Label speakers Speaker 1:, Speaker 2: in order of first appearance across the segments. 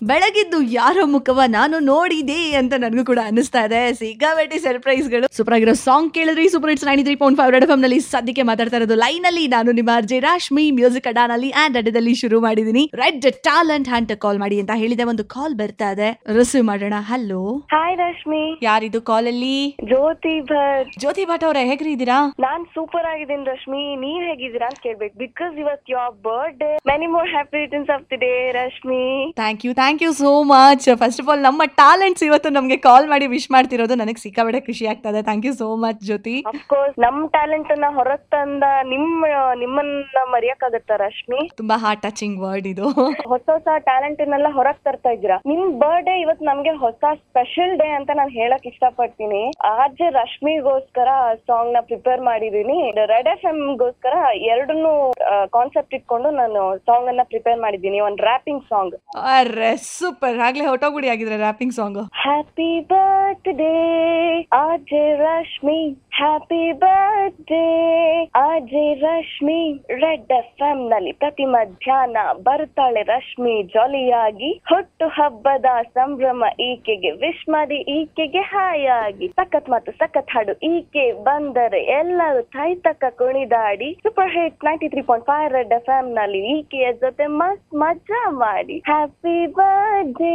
Speaker 1: ಬೆಳಗಿದ್ದು ಯಾರ ಮುಖವ ನಾನು ನೋಡಿದೆ ಅಂತ ನನಗೂ ಕೂಡ ಅನಿಸ್ತಾ ಇದೆ ಸಿಕ್ಕಾಪಟ್ಟೆ ಸರ್ಪ್ರೈಸ್ ಗಳು ಸೂಪರ್ ಆಗಿರೋ ಸಾಂಗ್ ಕೇಳಿದ್ರಿ super hits ninety three point five Red F ನಲ್ಲಿ ಸದ್ಯಕ್ಕೆ ಮಾತಾಡ್ತಾ ಇರೋದು ಲೈನ್ ಅಲ್ಲಿ ನಾನು ನಿಮ್ಮ ಅರ್ಜೆ ರಾಶ್ಮಿ ಮ್ಯೂಸಿಕ್ ಅಡಾನಲ್ಲಿ ಆಂಡ್ ಅಡ್ಡದಲ್ಲಿ ಶುರು ಮಾಡಿದೀನಿ ರೆಡ್ ಟ್ಯಾಲೆಂಟ್ ಹಂಟ್ ಕಾಲ್ ಮಾಡಿ ಅಂತ ಹೇಳಿದೆ ಒಂದು ಕಾಲ್ ಬರ್ತಾ ಇದೆ ರಿಸೀವ್ ಮಾಡೋಣ ಹಲೋ
Speaker 2: ಹಾಯ್ ರಶ್ಮಿ
Speaker 1: ಯಾರಿದು ಕಾಲ್ ಅಲ್ಲಿ
Speaker 2: ಜ್ಯೋತಿ ಭಟ್
Speaker 1: ಜ್ಯೋತಿ ಭಟ್ ಅವರೇ ಹೇಗ್ರಿ ಇದ್ದೀರಾ
Speaker 2: ನಾನ್ ಸೂಪರ್ ಆಗಿದ್ದೀನಿ ರಶ್ಮಿ ನೀವ್ ಹೇಗಿದ್ದೀರಾ ಅಂತ ಕೇಳ್ಬೇಕು ಬಿಕಾಸ್ ಇವತ್ your birthday many more happy returns of the day Rashmi
Speaker 1: thank you thank you so much first of all ನಮ್ಮ ಟ್ಯಾಲೆಂಟ್ಸ್ ಇವತ್ತು ನಮಗೆ ಕಾಲ್ ಮಾಡಿ ವಿಶ್ ಮಾಡ್ತಿರೋದು ನನಗೆ ಸಿಕ್ಕಾಬಡೆ ಖುಷಿ ಆಗ್ತದೆ thank you so much Jyothi
Speaker 2: of course ನಮ್ ಟ್ಯಾಲೆಂಟ್ ಅನ್ನ ಹೊರಗ್ ತಂದ ನಿಮ್ಮ ನಿಮ್ಮನ್ನ ಮರೆಯಕ್ಕಾಗತ್ತ ರಶ್ಮಿ
Speaker 1: ತುಂಬಾ ಹಾರ್ಟ್ ಟಚಿಂಗ್ ವರ್ಡ್ ಇದು
Speaker 2: ಹೊಸ ಹೊಸ ಟ್ಯಾಲೆಂಟ್ ಅನ್ನೆಲ್ಲ ಹೊರಗ್ ತರ್ತಾ ಇದ್ದೀರಾ ನಿಮ್ ಬರ್ಡೇ ಇವತ್ ನಮ್ಗೆ ಹೊಸ ಸ್ಪೆಷಲ್ ಡೇ ಅಂತ ನಾನು ಹೇಳಕ್ ಇಷ್ಟಪಡ್ತೀನಿ ಆಜ್ ರಶ್ಮಿಗೋಸ್ಕರ ಸಾಂಗ್ ನ ಪ್ರಿಪೇರ್ ಮಾಡಿದೀನಿ ರೆಡ್ ಎಫ್ ಎಂ ಗೋಸ್ಕರ ಎರಡನ್ನೂ ಕಾನ್ಸೆಪ್ಟ್ ಇಟ್ಕೊಂಡು ನಾನು ಸಾಂಗ್ ಅನ್ನ ಪ್ರಿಪೇರ್ ಮಾಡಿದ್ದೀನಿ ಒಂದ್ ರ್ಯಾಪಿಂಗ್ ಸಾಂಗ್
Speaker 1: ಅರೆ ಸೂಪರ್ ಆಗ್ಲೇ ಹೊಟ್ಟೋಗ್ಬಿಡಿ ಆಗಿದ್ರೆ rapping song
Speaker 2: happy birthday RJ Rashmi happy birthday RJ Rashmi Red F M ನಲ್ಲಿ ಪ್ರತಿ ಮಧ್ಯಾಹ್ನ ಬರ್ತಾಳೆ ರಶ್ಮಿ ಜಾಲಿಯಾಗಿ ಹುಟ್ಟು ಹಬ್ಬದ ಸಂಭ್ರಮ ಈಕೆಗೆ ವಿಶ್ ಮಾಡಿ ಈಕೆಗೆ ಹಾಯಾಗಿ ಸಖತ್ ಮತ್ತು ಸಖತ್ ಹಾಡು ಈಕೆ ಬಂದರೆ ಎಲ್ಲರೂ ಥೈ ತಕ್ಕ ಕುಣಿದಾಡಿ super hit ninety three point five Red F M ನಲ್ಲಿ ಈಕೆಯ ಜೊತೆ ಮಸ್ತ್ ಮಜಾ ಮಾಡಿ happy birthday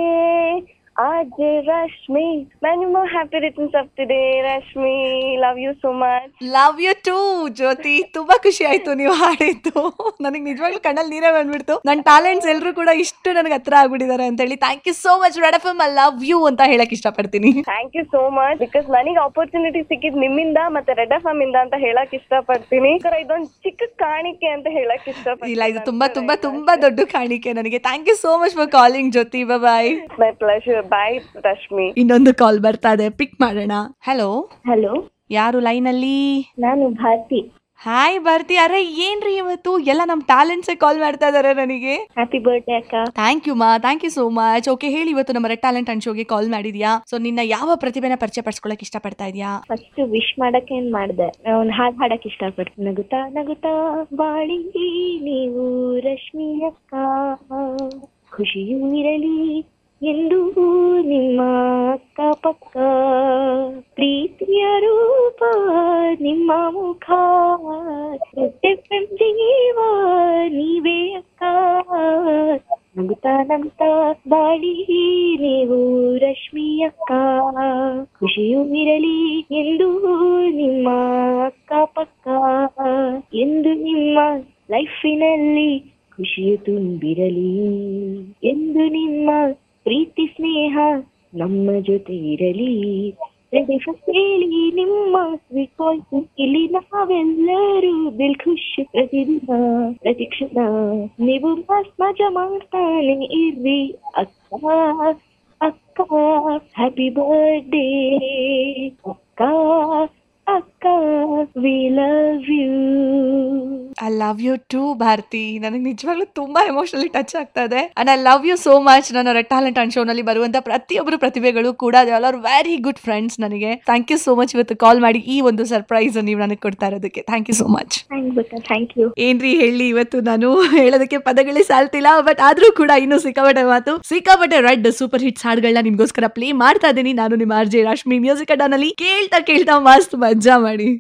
Speaker 2: RJ Rashmi many more happy returns of the day Rashmi love you so much
Speaker 1: love you too Jyothi ತುಂಬಾ ಖುಷಿ ಆಯ್ತು ನೀವು ಹಾಡಿದ್ದು ನನಗೆ ನಿಜವಾಗ್ಲೂ ಕಣ್ಣಲ್ಲಿ ನೀರೇ ಬಂದ್ಬಿಡ್ತು ನನ್ನ ಟ್ಯಾಲೆಂಟ್ಸ್ ಎಲ್ಲರೂ ಕೂಡ ಇಷ್ಟು ನನಗೆ ಹತ್ರ ಆಗ್ಬಿಟ್ಟಿದ್ದಾರೆ ಅಂತ ಹೇಳಿ thank you so much red F M I love you ಅಂತ ಹೇಳಕ್ ಇಷ್ಟಪಡ್ತೀನಿ
Speaker 2: thank you so much because ನನಗೆ ಆಪರ್ಚುನಿಟಿ ಸಿಕ್ಕಿದ್ ನಿಮ್ಮಿಂದ ಮತ್ತೆ ರೆಡ್ ಎಫ್ ಇಂದ ಅಂತ ಹೇಳಕ್ ಇಷ್ಟಪಡ್ತೀನಿ ಸರ್ ಇದೊಂದು ಚಿಕ್ಕ ಕಾಣಿಕೆ ಅಂತ ಹೇಳಕ್ ಇಷ್ಟಪಡ್ತೀನಿ
Speaker 1: ಇಲ್ಲ ಇದು ತುಂಬಾ ತುಂಬಾ ತುಂಬಾ ದೊಡ್ಡ ಕಾಣಿಕೆ ನನಗೆ thank you so much for calling Jyothi bye
Speaker 2: my pleasure bye Rashmi
Speaker 1: ಇನ್ನೊಂದು ಕಾಲ್ ಬರ್ತಾ ಇದೆ ಪಿಕ್ ಮಾಡೋಣ ಹಲೋ
Speaker 2: ಹಲೋ
Speaker 1: ಯಾರು ಲೈನ್ ಅಲ್ಲಿ
Speaker 2: ನಾನು ಭಾರತಿ
Speaker 1: ಹಾಯ್ ಬರ್ತಿ ಅರೆ ಏನ್ರಿ ಇವತ್ತು ಎಲ್ಲ ನಮ್ಮ ಟ್ಯಾಲೆಂಟ್ಸೇ ಕಾಲ್ ಮಾಡ್ತಾ ಇದಾರೆ ನನಗೆ
Speaker 2: ಹ್ಯಾಪಿ ಬರ್ಡೇ ಅಕ್ಕ
Speaker 1: ಥ್ಯಾಂಕ್ ಯು ಮಾ thank you so much okay ಹೇಳಿ ಇವತ್ತು ನಮ್ಮ ರೆಡ್ ಟ್ಯಾಲೆಂಟ್ ಅಂಡ್ ಶೋಗೆ ಕಾಲ್ ಮಾಡಿದ್ಯಾ ಸೊ ನಿನ್ನ ಯಾವ ಪ್ರತಿಭೆನ ಪರಿಚಯ ಪಡಿಸ್ಕೊಳಕ್ ಇಷ್ಟಪಡ್ತಾ ಇದೆಯಾ
Speaker 2: ಫಸ್ಟ್ ವಿಶ್ ಮಾಡಕ್ ಏನ್ ಮಾಡ್ದೆ ಒಂದು ಹಾಡ್ ಹಾಡಕ್ ಇಷ್ಟಪಡ್ತೀನಿ ನಗುತ್ತಾ ನಗುತ್ತಾ ಬಾಳಿ ನೀವು ರಶ್ಮಿ ಅಕ್ಕ ಖುಷಿಯೂ ಇರಲಿ ಎಂದು ನಿಮ್ಮ ಅಕ್ಕ ಪಕ್ಕ ಪ್ರೀತಿಯ ರೂಪ ನಿಮ್ಮ ಮುಖ ಜೀವ ನೀವೇ ಅಕ್ಕ ನಗುತ್ತಾ ನಗುತ್ತಾ ಬಾಳಿ ನೀವು ರಶ್ಮಿ ಅಕ್ಕ ಖುಷಿಯೂ ಇರಲಿ ಎಂದು ನಿಮ್ಮ ಅಕ್ಕ ಪಕ್ಕ ಎಂದು ನಿಮ್ಮ ಲೈಫಿನಲ್ಲಿ ಖುಷಿಯು ತುಂಬಿರಲಿ ಎಂದು ನಿಮ್ಮ ಪ್ರೀತಿ ಸ್ನೇಹ ನಮ್ಮ ಜೊತೆ ಇರಲಿ ರೆಡಿ ಫಸ್ಟ್ ಹೇಳಿ ನಿಮ್ಮ ಸ್ವೀಟ್ ವಾಯ್ಸ್ ಇಲ್ಲಿ ನಾವೆಲ್ಲರೂ ದಿಲ್ ಖುಷಿ ಪ್ರತಿದಿನ ಪ್ರತಿ ಕ್ಷಣ ನೀವು ಮಸ್ತ್ ಮಜಾ ಮಾಡ್ತಾನೆ ಇರ್ರಿ ಅಕ್ಕ ಅಕ್ಕ ಹ್ಯಾಪಿ ಬರ್ಡೇ ಅಕ್ಕ ಅಕ್ಕ we love you
Speaker 1: I love you too Bharathi ನನಗೆ ನಿಜವಾಗ್ಲೂ ತುಂಬಾ ಎಮೋಷನಲಿ ಟಚ್ ಆಗ್ತಾ ಇದೆ and I love you so much ನನ್ನ ರೆಡ್ ಟ್ಯಾಲೆಂಟ್ ಅಂಡ್ ಶೋನಲ್ಲಿ ಬರುವಂತ ಪ್ರತಿಯೊಬ್ಬರು ಪ್ರತಿಭೆಗಳು ಕೂಡ all are very good friends ನನಗೆ ಥ್ಯಾಂಕ್ ಯು ಸೋ ಮಚ್ ಇವತ್ತು ಕಾಲ್ ಮಾಡಿ ಈ ಒಂದು ಸರ್ಪ್ರೈಸ್ ನೀವು ನನಗೆ ಕೊಡ್ತಾ ಇರೋದಕ್ಕೆ thank you so much
Speaker 2: thank ಬೇಕ ಥ್ಯಾಂಕ್ ಯು
Speaker 1: ಏನ್ರಿ ಹೇಳಿ ಇವತ್ತು ನಾನು ಹೇಳೋದಕ್ಕೆ ಪದಗಳೇ ಸಾಲ್ತಿಲ್ಲ ಬಟ್ ಆದ್ರೂ ಕೂಡ ಇನ್ನು ಸಿಕ್ಕಾಪಟ್ಟೆ ಮಾತು ಸಿಕ್ಕಾಪಟ್ಟೆ ರೆಡ್ ಸೂಪರ್ ಹಿಟ್ಸ್ ಹಾಡುಗಳನ್ನ ನಿಮ್ಗೋಸ್ಕರ ಪ್ಲೇ ಮಾಡ್ತಾ ಇದ್ದೀನಿ ನಾನು ನಿಮ್ಮ ಆರ್ ಜೆ ರಶ್ಮಿ ಮ್ಯೂಸಿಕ್ ಅಡ್ಡಾನಲ್ಲಿ ಕೇಳ್ತಾ ಕೇಳ್ತಾ ಮಸ್ತ್ ಮಜಾ ಮಾಡಿ